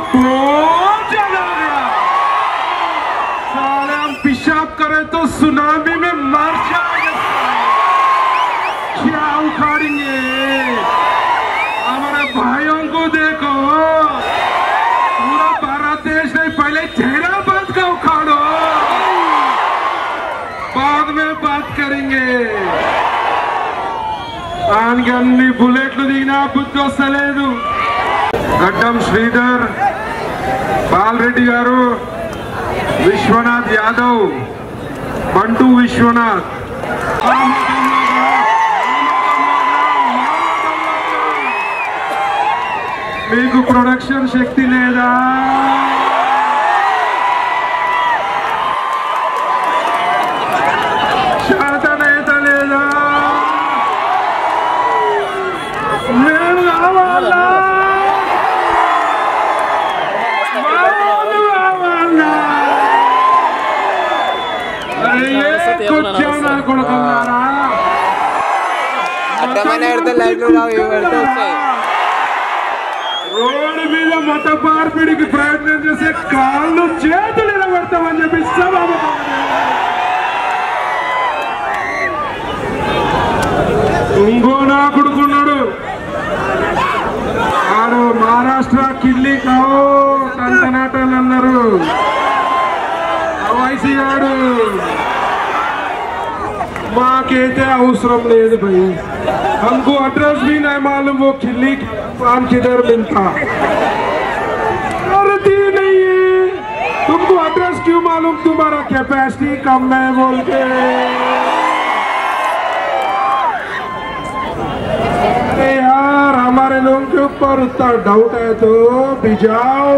बहुत ज्यादा हो गया साले हम पेशाब करें तो सुनामी में मर जाएंगे क्या उखाड़ेंगे हमारे भाइयों को देखो पूरा भारत देश नहीं पहले जैराबाद का उखाड़ो बाद में बात करेंगे ఆయనకి అన్ని బుల్లెట్లు దిగినా బుద్ధి వస్తలేదు గడ్డం శ్రీధర్ బాలరెడ్డి గారు విశ్వనాథ్ యాదవ్ బంటు విశ్వనాథ్ మీకు ప్రొడక్షన్ శక్తి లేదా శాతనేత లేదా నేను కావాలా వాళ్ళు కావాలా అరే ఏ కొచ్చా నా కొడుకున్నారా అడ్డమైన పెడితే లైట్లు రావు ఇవి పెడితే వస్తాయి రోడ్డు మీద మత మార్పిడికి ప్రయత్నం చేసే కాళ్ళు చేతులు నిలబెడతామని చెప్పి సభాము ఇంకో నా కొడుకున్నాడు ఆడు మహారాష్ట్ర కిల్లి కావు తంటనాటలు అన్నారు వైసీ గాడు మాకైతే అవసరం లేదు భయ్ हमको एड्रेस भी नहीं मालूम वो खिल्ली पान किधर मिलता करती नहीं है तुमको एड्रेस क्यों मालूम तुम्हारा कैपेसिटी कम है बोल के अरे यार हमारे लोगों के ऊपर उतना डाउट है तो भिजाओ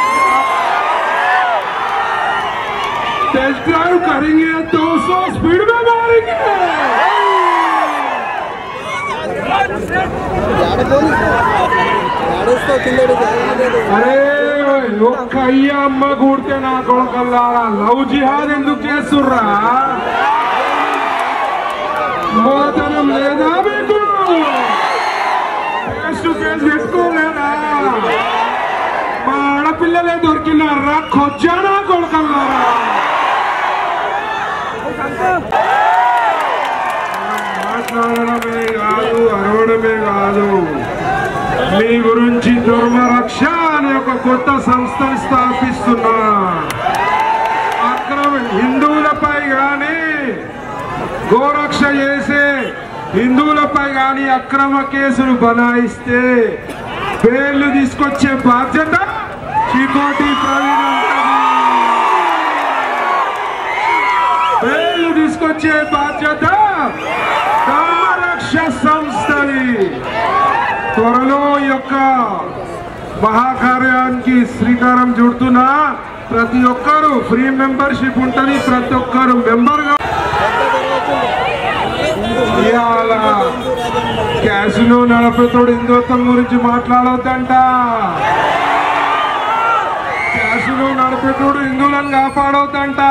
टेस्ट ड्राइव करेंगे 200 स्पीड में मारेंगे నడుస్తూ కింద అరే ఒక్క అయ్య అమ్మ కూడితే నా కొడుకల్లారా లవ్ జిహాద్ ఎందుకు చేస్తుర్రా మోతనం లేదా మీకు ఫేస్ టు ఫేస్ పెట్టుకోలేదా మా ఆడపిల్లలే దొరికినారా కొచ్చా నా కొడుకల్లారా మాట్లాడడమే కాదు అరవడమే కాదు మీ గురించి దుర్మరక్ష అనే ఒక కొత్త సంస్థను స్థాపిస్తున్నా అక్రమ హిందువులపై కానీ గోరక్ష చేసే హిందువులపై కానీ అక్రమ కేసులు బనాయిస్తే పేర్లు తీసుకొచ్చే బాధ్యత చికోటి ప్రవీణ్ ఉంటుంది. పేర్లు తీసుకొచ్చే బాధ్యత ధర్మరక్ష సంస్థది త్వరలో ఈ యొక్క మహాకార్యానికి శ్రీకారం చుడుతున్నా ప్రతి ఒక్కరు ఫ్రీ మెంబర్షిప్ ఉంటుంది ప్రతి ఒక్కరు మెంబర్ గా ఇవాళ క్యాసినో నడపతోడు హిందుత్వం గురించి మాట్లాడొద్దంట క్యాసినో నడిపేటోడు హిందువులను కాపాడొద్దంట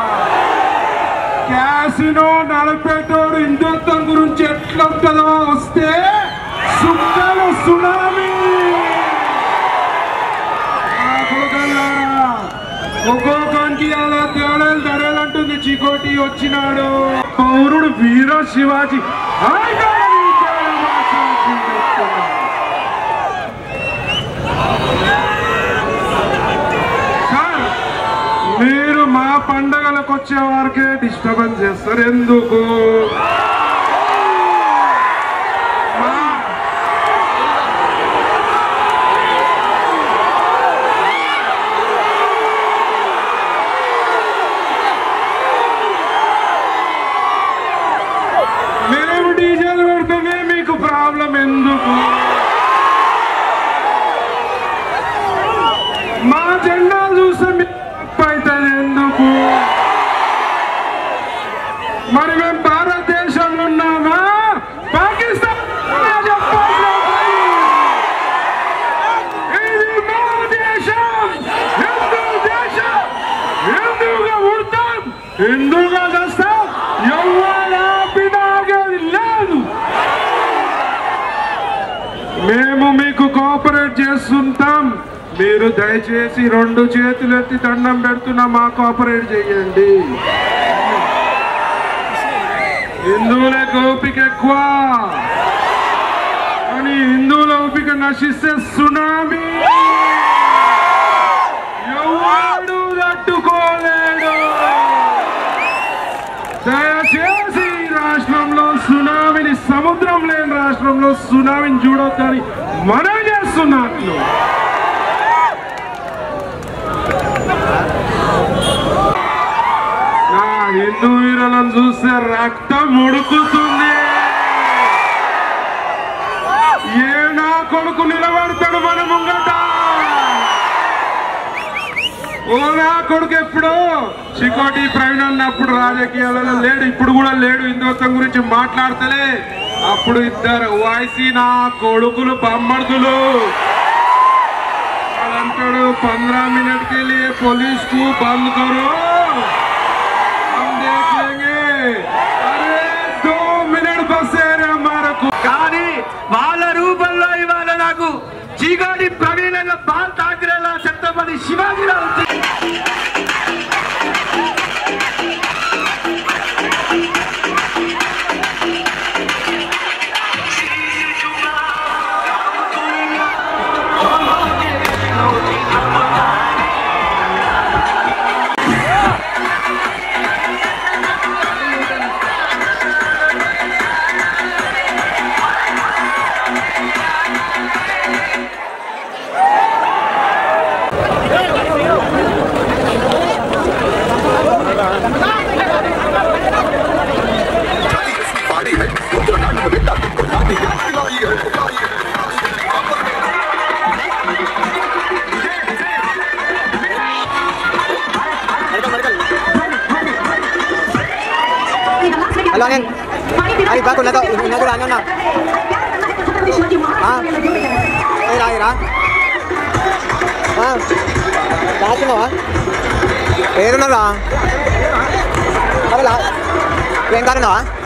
క్యాసినో నడిపేటోడు హిందుత్వం గురించి ఎట్లా ఉంటుందో వస్తే సుక్కలు సునామీ ఆ కొడుకల్లారా, ఒక్కొక్కనికి అలా తేడాలు ధరలంటుంది చికోటి వచ్చినాడు పౌరుడు వీర శివాజీ ఆయన ఈ తేడా మార్చాల్సింది వస్తున్నా. సార్ మీరు మా పండగలకు వచ్చే వారికే డిస్టర్బెన్స్ చేస్తారు ఎందుకు మా- మేము డీజేలు పెడితేనే మీకు ప్రాబ్లం ఎందుకు మా జెండాలు చూస్తే మీకు తప్పు అవుతుంది ఎందుకు మరి మేము భారతదేశంలో ఉన్నామా పాకిస్తాన్ ఉన్నామా చెప్పండి. ఇది మా దేశం హిందూ దేశం హిందూగా ఉంటాం హిందూగా చేస్తాం ఎవరు ఆపినాగేది లేదు మేము మీకు కోఆపరేట్ చేస్తుంటాం మీరు దయచేసి రెండు చేతులు ఎత్తి దండం పెడుతున్నా మాకు ఆపరేట్ చేయండి హిందువులే ఓపిక ఎక్కువ కానీ హిందువుల ఓపిక నశిస్తే సునామీ ఎవడు తట్టుకోలేడు దయచేసి ఈ రాష్ట్రంలో సునామీని సముద్రం లేని రాష్ట్రంలో సునామీని చూడొద్దని మనం చేస్తున్నట్లు నా హిందూ వీరులను చూస్తే రక్తం ఉడుకుతుంది ఏ నా కొడుకు నిలబడతాడు మన ముంగట ఓ నా కొడుకు ఎప్పుడు చికోటి ప్రవీణ్ అన్నప్పుడు రాజకీయాలలో లేడు ఇప్పుడు కూడా లేడు హిందుత్వం గురించి మాట్లాడతలే అప్పుడు ఇద్దరు వాయిసీ నా కొడుకులు బమ్మర్దులు అంటాడు పంద్రా మినిట్ के लिए पुलिस को बंद करो हम देख लेंगे अरे दो मिनट बस है रे हमारा को కానీ వాళ్ళ రూపంలో ఇవాళ నాకు చీగాడి ప్రవీణంగా బాల్ ఠాకరేలా Chhatrapati Shivajirao Halo Angin. Ay, bago na to. Inagulan na. Ha? Ay, lagi na. Ha? Lahat mo ha? Pero na lang. Ano lahat? Kaya ka na ha?